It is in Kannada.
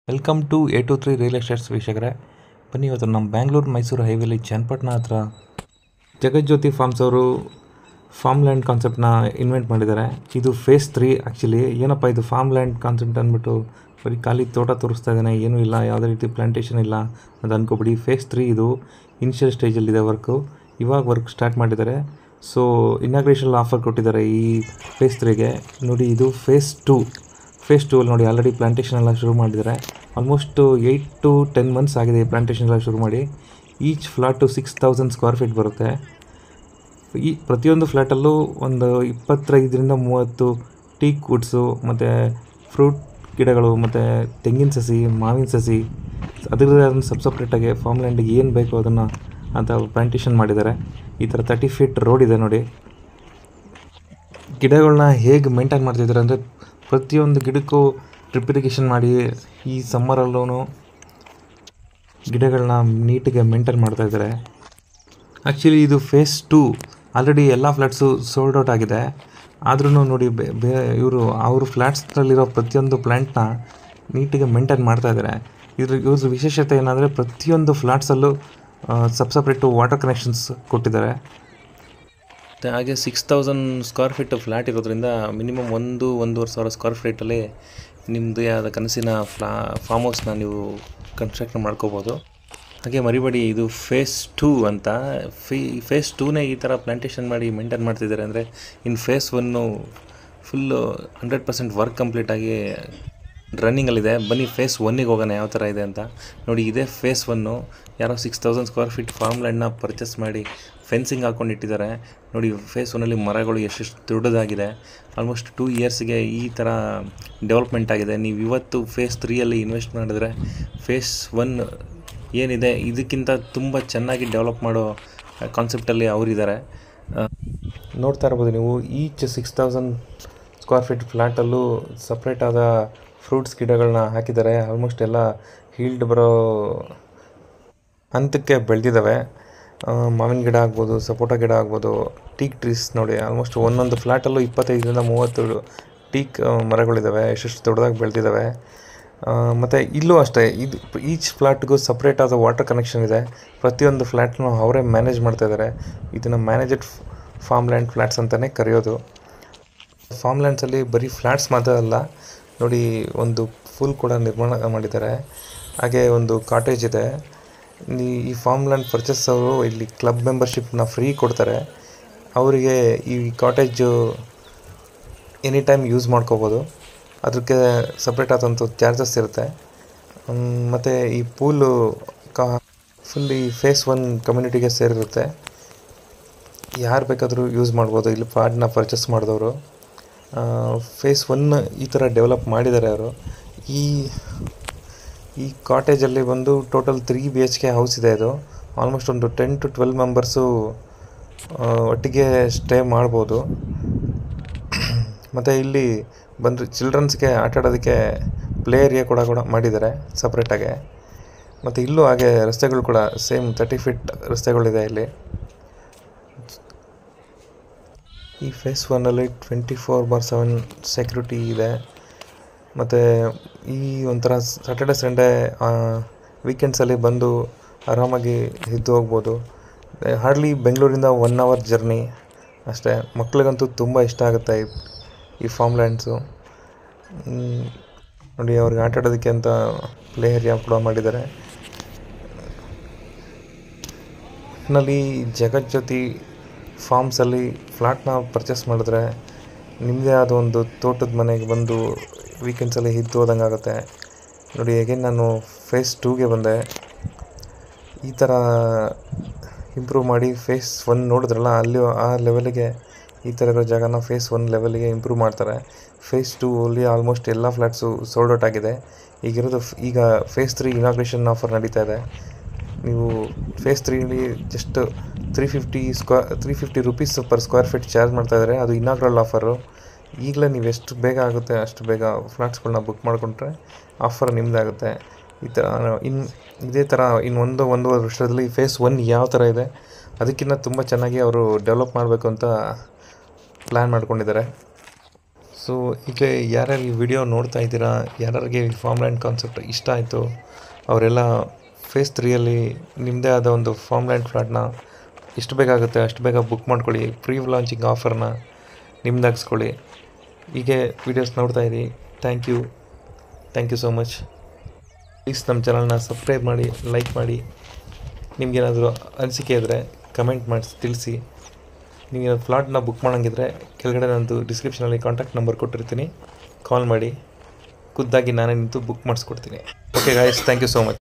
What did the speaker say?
welcome to A to three real estates ವೀಕ್ಷಕರೇ ಬನ್ನಿ ಇವತ್ತು ನಮ್ಮ ಬ್ಯಾಂಗ್ಳೂರು ಮೈಸೂರು ಹೈವೇಲಿ ಚನ್ನಪಟ್ಟಣ ಹತ್ರ ಜಗಜ್ಯೋತಿ ಫಾರ್ಮ್ಸ್ ಅವರು ಫಾರ್ಮ್ ಲ್ಯಾಂಡ್ ಕಾನ್ಸೆಪ್ಟ್ನ ಇನ್ವೆಂಟ್ ಮಾಡಿದ್ದಾರೆ ಇದು ಫೇಸ್ ತ್ರೀ ಆ್ಯಕ್ಚುಲಿ ಏನಪ್ಪ ಇದು ಫಾರ್ಮ್ ಲ್ಯಾಂಡ್ ಕಾನ್ಸೆಪ್ಟ್ ಅಂದ್ಬಿಟ್ಟು ಬರೀ ಖಾಲಿ ತೋಟ ತೋರಿಸ್ತಾ ಇದ್ದಾನೆ ಏನೂ ಇಲ್ಲ ಯಾವುದೇ ರೀತಿ ಪ್ಲಾಂಟೇಷನ್ ಇಲ್ಲ ಅಂತ ಅನ್ಕೋಬಿಡಿ ಫೇಸ್ ತ್ರೀ ಇದು ಇನಿಷಿಯಲ್ ಸ್ಟೇಜಲ್ಲಿದೆ ವರ್ಕು ಇವಾಗ ವರ್ಕ್ ಸ್ಟಾರ್ಟ್ ಮಾಡಿದ್ದಾರೆ ಸೊ ಇನಾಗ್ರೇಷನ್ ಆಫರ್ ಕೊಟ್ಟಿದ್ದಾರೆ ಈ ಫೇಸ್ ತ್ರೀಗೆ ನೋಡಿ ಇದು ಫೇಸ್ ಟು ಫೇಸ್ ಟೂ ಅಲ್ಲಿ ನೋಡಿ ಆಲ್ರೆಡಿ ಪ್ಲಾಂಟೇಷನ್ ಎಲ್ಲ ಶುರು ಮಾಡಿದ್ದಾರೆ almost eight to ten months ಆಗಿದೆ ಈ ಪ್ಲಾಂಟೇಷನ್ ಎಲ್ಲ ಶುರು ಮಾಡಿ each flat six thousand square feet ಬರುತ್ತೆ ಈ ಪ್ರತಿಯೊಂದು ಫ್ಲ್ಯಾಟಲ್ಲೂ ಒಂದು ಇಪ್ಪತ್ತೈದರಿಂದ ಮೂವತ್ತು ಟೀಕ್ ವುಡ್ಸು ಮತ್ತು ಫ್ರೂಟ್ ಗಿಡಗಳು ಮತ್ತು ತೆಂಗಿನ ಸಸಿ ಮಾವಿನ ಸಸಿ ಅದರದ್ದೇ ಆದ ಸಬ್ ಸಪ್ರೇಟಾಗಿ ಫಾರ್ಮ್ ಲ್ಯಾಂಡಿಗೆ ಏನು ಬೇಕೋ ಅದನ್ನು ಅಂತ ಪ್ಲಾಂಟೇಷನ್ ಮಾಡಿದ್ದಾರೆ ಈ ಥರ ತರ್ಟಿ ಫೀಟ್ ರೋಡ್ ಇದೆ ನೋಡಿ ಗಿಡಗಳನ್ನ ಹೇಗೆ ಮೇಂಟೈನ್ ಮಾಡ್ತಿದ್ದಾರೆ ಅಂದರೆ ಪ್ರತಿಯೊಂದು ಗಿಡಕ್ಕೂ ಡ್ರಿಪ್ ಇರಿಗೇಷನ್ ಮಾಡಿ ಈ ಸಮ್ಮರಲ್ಲೂ ಗಿಡಗಳನ್ನ ನೀಟಿಗೆ ಮೇಂಟೈನ್ ಮಾಡ್ತಾ ಇದ್ದಾರೆ ಆ್ಯಕ್ಚುಲಿ ಇದು ಫೇಸ್ ಟು ಆಲ್ರೆಡಿ ಎಲ್ಲ ಫ್ಲ್ಯಾಟ್ಸು ಸೋಲ್ಡ್ ಔಟ್ ಆಗಿದೆ ಆದ್ರೂ ನೋಡಿ ಬೇ ಬೇ ಇವರು ಅವ್ರ ಫ್ಲ್ಯಾಟ್ಸ್ನಲ್ಲಿರೋ ಪ್ರತಿಯೊಂದು ಪ್ಲ್ಯಾಂಟ್ನ ನೀಟಿಗೆ ಮೇಂಟೈನ್ ಮಾಡ್ತಾ ಇದ್ದಾರೆ ಇದ್ರ ಇವ್ರ ವಿಶೇಷತೆ ಏನಂದರೆ ಪ್ರತಿಯೊಂದು ಫ್ಲ್ಯಾಟ್ಸಲ್ಲೂ ಸಬ್ ಸಪ್ರೇಟು ವಾಟರ್ ಕನೆಕ್ಷನ್ಸ್ ಕೊಟ್ಟಿದ್ದಾರೆ ಮತ್ತು ಹಾಗೆ six thousand square feet flat ಇರೋದ್ರಿಂದ ಮಿನಿಮಮ್ ಒಂದು ಒಂದೂವರೆ ಸಾವಿರ ಸ್ಕ್ವೇರ್ ಫೀಟಲ್ಲಿ ನಿಮ್ಮದೇ ಆದ ಕನಸಿನ ಫ್ಲಾ ಫಾರ್ಮ್ ಹೌಸ್ನ ನೀವು ಕನ್ಸ್ಟ್ರಕ್ಷನ್ ಮಾಡ್ಕೋಬೋದು ಹಾಗೆ ಮರಿಬೇಡಿ ಇದು ಫೇಸ್ ಟೂ ಅಂತ ಫೀ ಫೇಸ್ ಟೂನೇ ಈ ಥರ ಪ್ಲಾಂಟೇಷನ್ ಮಾಡಿ ಮೇಂಟೈನ್ ಮಾಡ್ತಿದ್ದಾರೆ ಅಂದರೆ ಇನ್ನು phase one full hundred percent work ಕಂಪ್ಲೀಟಾಗಿ ರನ್ನಿಂಗಲ್ಲಿದೆ ಬನ್ನಿ ಫೇಸ್ ಒನ್ನಿಗೆ ಹೋಗೋಣ ಯಾವ ಥರ ಇದೆ ಅಂತ ನೋಡಿ ಇದೇ ಫೇಸ್ ಒನ್ನು ಯಾರೋ six thousand square feet farm ಲ್ಯಾಂಡ್ನ ಪರ್ಚೇಸ್ ಮಾಡಿ ಫೆನ್ಸಿಂಗ್ ಹಾಕೊಂಡು ಇಟ್ಟಿದ್ದಾರೆ ನೋಡಿ ಫೇಸ್ ಒನ್ನಲ್ಲಿ ಮರಗಳು ಎಷ್ಟೆಷ್ಟು ದೊಡ್ಡದಾಗಿದೆ ಆಲ್ಮೋಸ್ಟ್ ಟೂ ಇಯರ್ಸ್ಗೆ ಈ ಥರ ಡೆವಲಪ್ಮೆಂಟ್ ಆಗಿದೆ ನೀವು ಇವತ್ತು ಫೇಸ್ ತ್ರೀಯಲ್ಲಿ ಇನ್ವೆಸ್ಟ್ ಮಾಡಿದ್ರೆ ಫೇಸ್ ಒನ್ ಏನಿದೆ ಇದಕ್ಕಿಂತ ತುಂಬ ಚೆನ್ನಾಗಿ ಡೆವಲಪ್ ಮಾಡೋ ಕಾನ್ಸೆಪ್ಟಲ್ಲಿ ಅವರಿದ್ದಾರೆ ನೋಡ್ತಾ ಇರ್ಬೋದು ನೀವು each six thousand square feet ಫ್ಲ್ಯಾಟಲ್ಲೂ ಸಪ್ರೇಟ್ ಆದ ಫ್ರೂಟ್ಸ್ ಗಿಡಗಳನ್ನ ಹಾಕಿದ್ದಾರೆ ಆಲ್ಮೋಸ್ಟ್ ಎಲ್ಲ ಹೀಲ್ಡ್ ಬರೋ ಹಂತಕ್ಕೆ ಬೆಳೆದಿದ್ದಾವೆ ಮಾವಿನ ಗಿಡ ಆಗ್ಬೋದು ಸಪೋಟ ಗಿಡ ಆಗ್ಬೋದು ಟೀಕ್ ಟ್ರೀಸ್ ನೋಡಿ ಆಲ್ಮೋಸ್ಟ್ ಒಂದೊಂದು ಫ್ಲ್ಯಾಟಲ್ಲೂ ಇಪ್ಪತ್ತೈದರಿಂದ ಮೂವತ್ತು ಟೀಕ್ ಮರಗಳಿದ್ದಾವೆ ಎಷ್ಟೆಷ್ಟು ದೊಡ್ಡದಾಗಿ ಬೆಳೆದಿದ್ದಾವೆ ಮತ್ತು ಇಲ್ಲೂ ಅಷ್ಟೇ ಇದು ಈಚ್ ಫ್ಲ್ಯಾಟ್ಗೂ ಸಪ್ರೇಟ್ ಆದ ವಾಟರ್ ಕನೆಕ್ಷನ್ ಇದೆ ಪ್ರತಿಯೊಂದು ಫ್ಲ್ಯಾಟ್ನು ಅವರೇ ಮ್ಯಾನೇಜ್ ಮಾಡ್ತಾ ಇದ್ದಾರೆ ಇದನ್ನು ಮ್ಯಾನೇಜಡ್ ಫಾರ್ಮ್ ಲ್ಯಾಂಡ್ ಫ್ಲ್ಯಾಟ್ಸ್ ಅಂತಲೇ ಕರೆಯೋದು ಫಾರ್ಮ್ ಲ್ಯಾಂಡ್ಸಲ್ಲಿ ಬರೀ ಫ್ಲ್ಯಾಟ್ಸ್ ಮಾತ್ರ ಅಲ್ಲ ನೋಡಿ ಒಂದು ಫುಲ್ ಕೂಡ ನಿರ್ಮಾಣ ಮಾಡಿದ್ದಾರೆ ಹಾಗೆ ಒಂದು ಕಾಟೇಜ್ ಇದೆ ಈ- ಈ ಫಾರ್ಮ್ ಲ್ಯಾಂಡ್ ಪರ್ಚೇಸ್ ಅವರು ಇಲ್ಲಿ ಕ್ಲಬ್ ಮೆಂಬರ್ಶಿಪ್ನ ಫ್ರೀ ಕೊಡ್ತಾರೆ ಅವರಿಗೆ ಈ ಕಾಟೇಜು ಎನಿ ಟೈಮ್ ಯೂಸ್ ಮಾಡ್ಕೋಬೋದು ಅದಕ್ಕೆ ಸಪ್ರೇಟ್ ಆದಂಥ ಚಾರ್ಜಸ್ ಇರುತ್ತೆ ಮತ್ತು ಈ ಪೂಲು ಕಾ ಫುಲ್ ಈ ಫೇಸ್ ಒನ್ ಕಮ್ಯುನಿಟಿಗೆ ಸೇರಿರುತ್ತೆ ಯಾರು ಬೇಕಾದರೂ ಯೂಸ್ ಮಾಡ್ಬೋದು ಇಲ್ಲಿ ಪಾಡ್ನ ಪರ್ಚೇಸ್ ಮಾಡಿದವರು ಫೇಸ್ ಒನ್ ಈ ಥರ ಡೆವಲಪ್ ಮಾಡಿದ್ದಾರೆ ಅವರು ಈ ಈ ಕಾಟೇಜಲ್ಲಿ ಬಂದು total three B H K house ಇದೆ ಇದು ಆಲ್ಮೋಸ್ಟ್ ಒಂದು ಟೆನ್ ಟು ಟ್ವೆಲ್ ಮೆಂಬರ್ಸು ಒಟ್ಟಿಗೆ ಸ್ಟೇ ಮಾಡ್ಬೋದು ಮತ್ತು ಇಲ್ಲಿ ಬಂದು ಚಿಲ್ಡ್ರನ್ಸ್ಗೆ ಆಟ ಆಡೋದಕ್ಕೆ ಪ್ಲೇ ಏರಿಯಾ ಕೂಡ ಕೂಡ ಮಾಡಿದ್ದಾರೆ ಸಪ್ರೇಟಾಗೆ ಮತ್ತು ಇಲ್ಲೂ ಹಾಗೆ ರಸ್ತೆಗಳು ಕೂಡ ಸೇಮ್ ತರ್ಟಿ ಫೀಟ್ ರಸ್ತೆಗಳಿದೆ ಇಲ್ಲಿ ಈ ಫೇಸ್ ಒನ್ನಲ್ಲಿ twenty four bar seven security ಇದೆ ಮತ್ತು ಈ ಒಂಥರ ಸ್ಯಾಟರ್ಡೆ ಸಂಡೇ ವೀಕೆಂಡ್ಸಲ್ಲಿ ಬಂದು ಆರಾಮಾಗಿ ಇದ್ದು ಹೋಗ್ಬೋದು ಹಾರ್ಡ್ಲಿ ಬೆಂಗಳೂರಿಂದ ಒನ್ ಅವರ್ ಜರ್ನಿ ಅಷ್ಟೇ ಮಕ್ಳಿಗಂತೂ ತುಂಬ ಇಷ್ಟ ಆಗುತ್ತೆ ಈ ಈ ಫಾರ್ಮ್ ಲ್ಯಾಂಡ್ಸು ಮ್, ನೋಡಿ ಅವ್ರಿಗೆ ಆಟ ಆಡೋದಕ್ಕೆ ಅಂತ ಪ್ಲೇ ಏರಿಯಾ ಕೂಡ ಮಾಡಿದ್ದಾರೆ ನಲ್ಲಿ ಜಗಜ್ಯೋತಿ ಫಾರ್ಮ್ಸಲ್ಲಿ ಫ್ಲ್ಯಾಟ್ನ ಪರ್ಚೇಸ್ ಮಾಡಿದ್ರೆ ನಿಮ್ಮದೇ ಆದ ಒಂದು ತೋಟದ ಮನೆಗೆ ಬಂದು ವೀಕೆಂಡ್ಸಲ್ಲಿ ಇದ್ದು ಹೋದಂಗೆ ಆಗುತ್ತೆ ನೋಡಿ ಹೇಗೇನು ನಾನು ಫೇಸ್ ಟೂಗೆ ಬಂದೆ ಈ ಥರ ಇಂಪ್ರೂವ್ ಮಾಡಿ ಫೇಸ್ ಒನ್ ನೋಡಿದ್ರಲ್ಲ ಅಲ್ಲಿ ಆ ಲೆವೆಲಿಗೆ ಈ ಥರ ಇರೋ ಜಾಗನ ಫೇಸ್ ಒನ್ ಲೆವೆಲಿಗೆ ಇಂಪ್ರೂವ್ ಮಾಡ್ತಾರೆ ಫೇಸ್ ಟೂ ಅಲ್ಲಿ ಆಲ್ಮೋಸ್ಟ್ ಎಲ್ಲ ಫ್ಲ್ಯಾಟ್ಸು ಸೋಲ್ಡ್ ಔಟ್ ಆಗಿದೆ ಈಗಿರೋದು ಫ್- ಈಗ ಫೇಸ್ ತ್ರೀ ಇನಾಗ್ರೇಷನ್ ಆಫರ್ ನಡೀತಾ ಇದೆ ನೀವು ಫೇಸ್ ತ್ರೀಲಿ ಜಸ್ಟ್ ತ್ರೀ ಫಿಫ್ಟಿ ಸ್ಕ್ವಾ three fifty rupees per square feet charge ಮಾಡ್ತಾ ಇದ್ದಾರೆ ಅದು ಇನಾಗ್ರಲ್ ಆಫರು ಈಗಲೇ ನೀವು ಎಷ್ಟು ಬೇಗ ಆಗುತ್ತೆ ಅಷ್ಟು ಬೇಗ ಫ್ಲ್ಯಾಟ್ಸ್ಗಳನ್ನ ಬುಕ್ ಮಾಡಿಕೊಂಡ್ರೆ ಆಫರ್ ನಿಮ್ಮದಾಗುತ್ತೆ ಈ ಥರ ಇನ್ನು ಇದೇ ಥರ ಇನ್ನು ಒಂದು ಒಂದೂವರೆ ವರ್ಷದಲ್ಲಿ ಫೇಸ್ ಒನ್ ಯಾವ ಥರ ಇದೆ ಅದಕ್ಕಿಂತ ತುಂಬ ಚೆನ್ನಾಗಿ ಅವರು ಡೆವಲಪ್ ಮಾಡಬೇಕು ಅಂತ ಪ್ಲ್ಯಾನ್ ಮಾಡ್ಕೊಂಡಿದ್ದಾರೆ ಸೊ ಈಗ ಯಾರ್ಯಾರು ಈ ವಿಡಿಯೋ ನೋಡ್ತಾ ಇದ್ದೀರಾ ಯಾರ್ಯಾರಿಗೆ ಈ ಫಾರ್ಮ್ ಲ್ಯಾಂಡ್ ಕಾನ್ಸೆಪ್ಟ್ ಇಷ್ಟ ಆಯಿತು ಅವರೆಲ್ಲ ಫೇಸ್ ತ್ರೀಯಲ್ಲಿ ನಿಮ್ಮದೇ ಆದ ಒಂದು ಫಾರ್ಮ್ ಲ್ಯಾಂಡ್ ಫ್ಲಾಟ್ನ ಎಷ್ಟು ಬೇಕಾಗುತ್ತೆ ಅಷ್ಟು ಬೇಗ ಬುಕ್ ಮಾಡ್ಕೊಳ್ಳಿ ಪ್ರೀ ಲಾಂಚಿಂಗ್ ಆಫರ್ನ ನಿಮ್ದಾಗಿಸ್ಕೊಳ್ಳಿ ಹೀಗೆ ವೀಡಿಯೋಸ್ ನೋಡ್ತಾ ಇರಿ thank you thank you so much please ನಮ್ಮ ಚಾನಲ್ನ ಸಬ್ಸ್ಕ್ರೈಬ್ ಮಾಡಿ ಲೈಕ್ ಮಾಡಿ ನಿಮಗೇನಾದರೂ ಅನಿಸಿಕೆ ಇದ್ದರೆ ಕಮೆಂಟ್ ಮಾಡಿ ತಿಳಿಸಿ ನೀವು ಫ್ಲಾಟ್ನ ಬುಕ್ ಮಾಡೋಂಗಿದ್ರೆ ಕೆಳಗಡೆ ನಂದು ಡಿಸ್ಕ್ರಿಪ್ಷನಲ್ಲಿ ಕಾಂಟ್ಯಾಕ್ಟ್ ನಂಬರ್ ಕೊಟ್ಟಿರ್ತೀನಿ ಕಾಲ್ ಮಾಡಿ ಖುದ್ದಾಗಿ ನಾನೇ ನಿಂತು ಬುಕ್ ಮಾಡಿಸ್ಕೊಡ್ತೀನಿ okay guys thank you so much